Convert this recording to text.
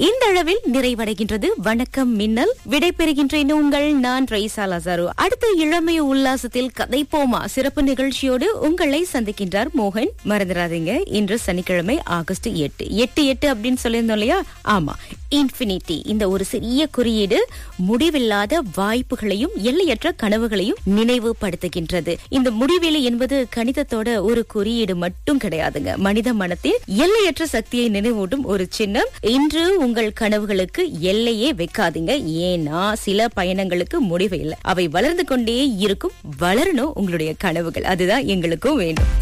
இந்த அளவில் நிறைவடைகின்றது வணக்கம் மின்னல் விடைபெறுகின்றேன் உங்கள் நான் ரைசா லசாரு அடுத்த இளமை உல்லாசத்தில் கதைப்போமா சிறப்பு நிகழ்ச்சியோடு உங்களை சந்திக்கின்றார் மோகன் மறந்துடாதீங்க இன்று சனிக்கிழமை ஆகஸ்ட் எட்டு எட்டு எட்டு அப்படின்னு சொல்லியிருந்தோம் இல்லையா ஆமா இன்ஃபினிட்டி இந்த ஒரு சிறிய குறியீடு முடிவில்லாத வாய்ப்புகளையும் எல்லையற்ற கனவுகளையும் நினைவுபடுத்துகின்றது இந்த முடிவெளி என்பது கணிதத்தோட ஒரு குறியீடு மட்டும் கிடையாதுங்க மனித மனத்தின் எல்லையற்ற சக்தியை நினைவூட்டும் ஒரு சின்னம் இன்று உங்கள் கனவுகளுக்கு எல்லையே வைக்காதீங்க ஏன்னா சில பயணங்களுக்கு முடிவு இல்லை அவை வளர்ந்து கொண்டே இருக்கும் வளரணும் உங்களுடைய கனவுகள் அதுதான் எங்களுக்கும் வேண்டும்